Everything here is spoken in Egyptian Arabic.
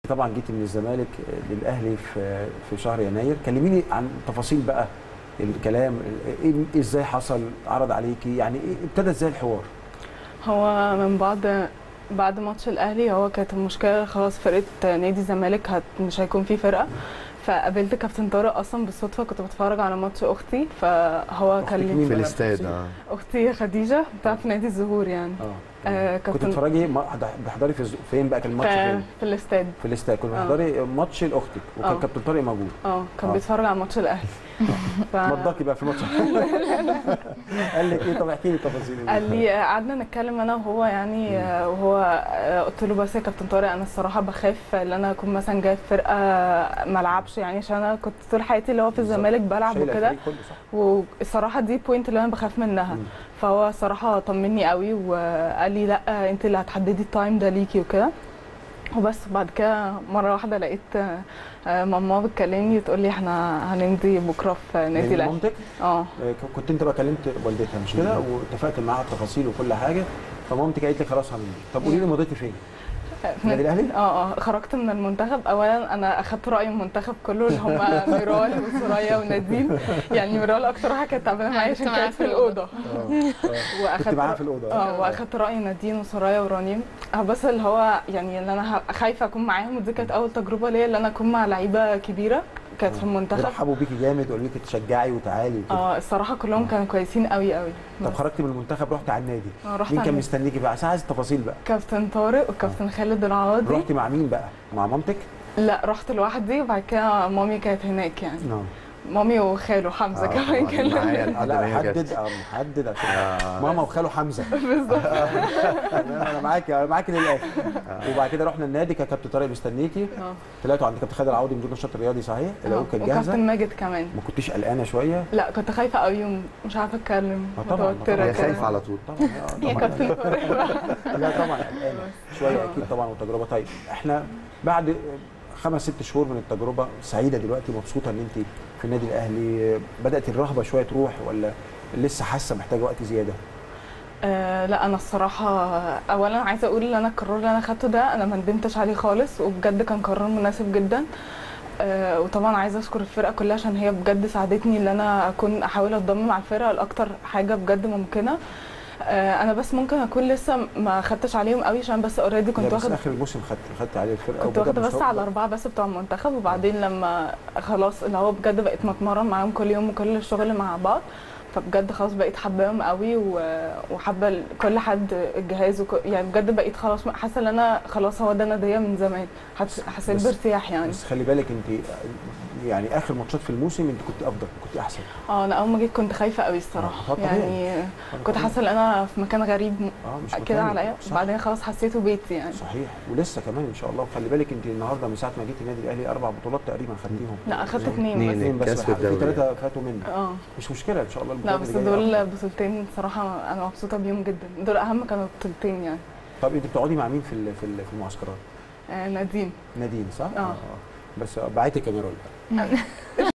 طبعا جيتي من الزمالك للاهلي في في شهر يناير كلميني عن تفاصيل بقى الكلام إيه- ازاي حصل عرض عليكي يعني إيه ابتدى ازاي الحوار هو من بعد بعد ماتش الاهلي هو كانت المشكله خلاص فرقه نادي الزمالك هت مش هيكون في فرقه فقابلت كابتن طارق اصلا بالصدفه كنت بتفرج على ماتش اختي فهو أختك مين كلم في بقى؟ الاستاد اه اختي خديجه بتاعت نادي الزهور يعني اه آه، كنت كابتن بتتفرجي ما- بتحضري في الز- فين بقى كان الماتش في, فين في الاستاد في الاستاد كنت آه. بتحضري ماتش لاختك وكان آه. كابتن طارق موجود اه كان آه. بيتفرج على ماتش الاهلي ف... مضاكي بقى في الماتش قال لك ايه طب احكي لي تفاصيل قال لي قعدنا نتكلم انا وهو يعني آه، وهو آه، قلت له بس يا كابتن طارق انا الصراحه بخاف ان انا اكون مثلا جاي في فرقه ما العبش يعني عشان انا كنت طول حياتي اللي هو في بالظبط. الزمالك بلعب شايلة وكده الفريق كله صح والصراحه دي بوينت اللي انا بخاف منها مم. فهو صراحه طمني قوي وقال لي لا انت اللي هتحددي التايم ده ليكي وكده وبس بعد كده مره واحده لقيت آه، آه، ماما بتكلمني تقول لي احنا هنمضي بكره في نادي يعني الاهلي مامتك اه آه، كنت انت بقى كلمت والدتها مش كده واتفقت معاها التفاصيل وكل حاجه فمامتك قالت لك خلاص هنمضي طب قولي لي مضيتي فين؟ في النادي الاهلي؟ اه اه خرجت من المنتخب اولا انا اخدت راي المنتخب كله اللي هم ميرال وسوريا ونادين يعني ميرال اكتر واحده كانت تعبانه معايا عشان كنت معاها كانت في في الاوضه كنت واخدت معاها في الاوضه اه واخدت راي نادين وسرايا ورنيم اه بس اللي هو يعني اللي انا ه- خايفه اكون معاهم ودي كانت اول تجربه ليا اللي انا اكون مع لعيبه كبيره كانت في المنتخب رحبوا بيكي جامد وقالوا لك تشجعي وتعالي وكده اه الصراحه كلهم كانوا كويسين قوي قوي طب بس. خرجتي من المنتخب رحتي على النادي اه رحت مين كان عند مستنيكي بقى عايز عايز التفاصيل بقى كابتن طارق وكابتن خالد العوضي رحتي مع مين بقى؟ مع مامتك؟ لا رحت لوحدي وبعد كده مامي كانت هناك يعني نعم مامي وخاله حمزه آه، كمان طبعاً كان معايا لا الأكاديمية كانت- حدد اه محدد عشان آه. ماما وخاله حمزه بالظبط انا أنا معاكي انا معاكي للاخر وبعد كده رحنا النادي كان كابتن طارق مستنيكي اه طلعتوا عند كابتن خالد العوضي مدير النشاط الرياضي صحيح؟ لو كانت جاهزه وكابتن ماجد كمان ما كنتيش قلقانه شويه؟ لا كنت خايفه قوي ومش عارفه اتكلم آه طبعاً، متوتره طبعاً. هي كده. خايفه على طول طبعا آه، يا طبعاً. كابتن طارق لا طبعا قلقانه شويه اكيد طبعا وتجربه طيب احنا بعد خمس ست شهور من التجربه سعيده دلوقتي مبسوطه ان انت في النادي الاهلي بدات الرهبه شويه تروح ولا لسه حاسه محتاجه وقت زياده؟ آه لا انا الصراحه اولا عايزه اقول ان انا القرار اللي انا خدته ده انا ما ندمتش عليه خالص وبجد كان قرار مناسب جدا آه وطبعا عايزه اشكر الفرقه كلها عشان هي بجد ساعدتني ان انا اكون احاول اتضم مع الفرقه لاكتر حاجه بجد ممكنه آه انا بس ممكن اكون لسه ما خدتش عليهم قوي عشان بس اوريدي كنت لا، بس واخد اخر الموسم خدت خدت عليه الفرقه كنت وبدأ واخده بس مستوى- على الاربعه بس بتوع المنتخب وبعدين لما خلاص اللي هو بجد بقيت متمرن معاهم كل يوم وكل الشغل مع بعض فبجد خلاص بقيت حباهم قوي و- وحابه ال- كل حد الجهاز وك... يعني بجد بقيت خلاص حاسه ان انا خلاص هو ده ناديه من زمان حس- حسيت بس- بارتياح يعني بس خلي بالك انت يعني اخر ماتشات في الموسم انت كنت افضل كنت احسن اه انا اول ما جيت كنت خايفه قوي الصراحه آه، طبيعي. يعني كنت حاسه ان انا في مكان غريب اه مش كده مكانك. عليا صح. وبعدين خلاص حسيته بيتي يعني صحيح ولسه كمان ان شاء الله وخلي بالك انت النهارده من ساعه ما جيتي النادي الاهلي اربع بطولات تقريبا خدتيهم لا اخدت زي- اتنين اتنين. بس اثنين بس كاس في والدوري. ثلاثه فاتوا مني اه مش مشكله ان شاء الله لا البطولات بس اللي جاية دول أفضل. بطولتين صراحه انا مبسوطه بيهم جدا دول اهم كانوا بطولتين يعني طب انت بتقعدي مع مين في ال- في ال- في المعسكرات؟ آه نادين نادين صح؟ آه. بس بعتي كاميرا ولا